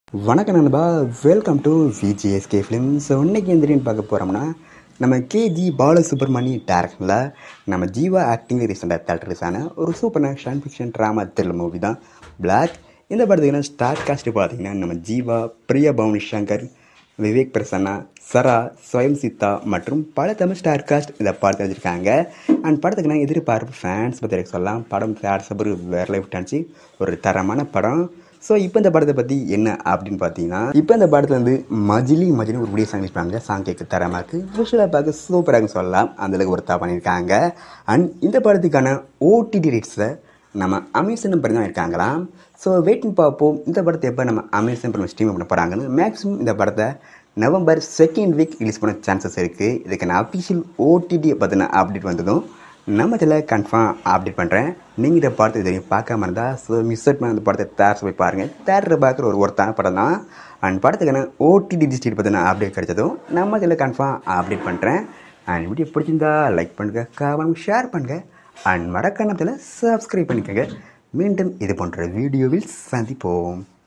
வணக்கம் நண்பா welcome to VGSK films இன்னைக்கு எந்திரின்னு பார்க்க போகிறோம்னா நம்ம கேஜி பாலசுப்ரமணி டேரக்டரில் நம்ம ஜீவா ஆக்டிங் ரீசெண்டாக தேட்டர்ஸான ஒரு சூப்பரான ஷான் ஃபிக்ஷன் ட்ராமா த்ரில்லர் மூவி தான் பிளாக் இந்த படத்துக்கு ஸ்டார் காஸ்ட் பார்த்தீங்கன்னா நம்ம ஜீவா பிரியா பவனி சங்கர் விவேக் பிரசன்னா சரா ஸ்வயம் சித்தா மற்றும் பல தமிழ் ஸ்டார் காஸ்ட் இந்த படத்தை வச்சுருக்காங்க அண்ட் படத்துக்கு நான் எதிர்பார்ப்பு ஃபேன்ஸ் பற்றி எனக்கு சொல்லலாம் படம் ஃபேர் சபர் வேறு லைஃப் டான்ச்சு ஒரு தரமான படம் ஸோ இப்போ இந்த படத்தை பற்றி என்ன அப்படின்னு பார்த்தீங்கன்னா இப்போ இந்த படத்தில் வந்து மஜிலி மஜிலி ஒரு வீடியோ சாங் பண்ணாங்க சாங் கேட்க தரமாக இருக்குது விஷுவலாக பார்க்க சூப்பராக சொல்லலாம் அந்தளவுக்கு ஒருத்தா பண்ணியிருக்காங்க அண்ட் இந்த படத்துக்கான ஓடிடி ரேட்ஸை நம்ம அமேசான் பண்ணி தான் இருக்காங்களாம் ஸோ வெயிட்னு பார்ப்போம் இந்த படத்தை எப்போ நம்ம அமேசான் பண்ணி ஸ்ட்ரீம் பண்ண போகிறாங்கன்னு மேக்ஸிமம் இந்த படத்தை நவம்பர் செகண்ட் வீக் ரிலீஸ் பண்ண சான்சஸ் இருக்குது இதுக்கான அஃபிஷியல் ஓடிடி பற்றின அப்டேட் வந்ததும் நம்ம இதில் கன்ஃபார்ம் அப்டேட் பண்ணுறேன் நீங்கள் இதை பார்த்து தெரியும் பார்க்காம இருந்தால் ஸோ மிஸ் அவுட் பண்ண அந்த படத்தை தேட்டர் போய் பாருங்கள் தேட்டரில் பார்க்குற ஒரு ஒருத்தான படம் தான் அண்ட் படத்துக்கான ஓடிடி டிஸ்ட்ரிக்ட் பற்றின அப்டேட் கிடைச்சதும் நம்ம இதில் கன்ஃபார்ம் அப்டேட் பண்ணுறேன் அண்ட் வீடியோ பிடிச்சிருந்தா லைக் பண்ணுங்கள் கமெண்ட் ஷேர் பண்ணுங்கள் அண்ட் மறக்காமத்தில் சப்ஸ்கிரைப் பண்ணிக்கோங்க மீண்டும் இது போன்ற வீடியோவில் சந்திப்போம்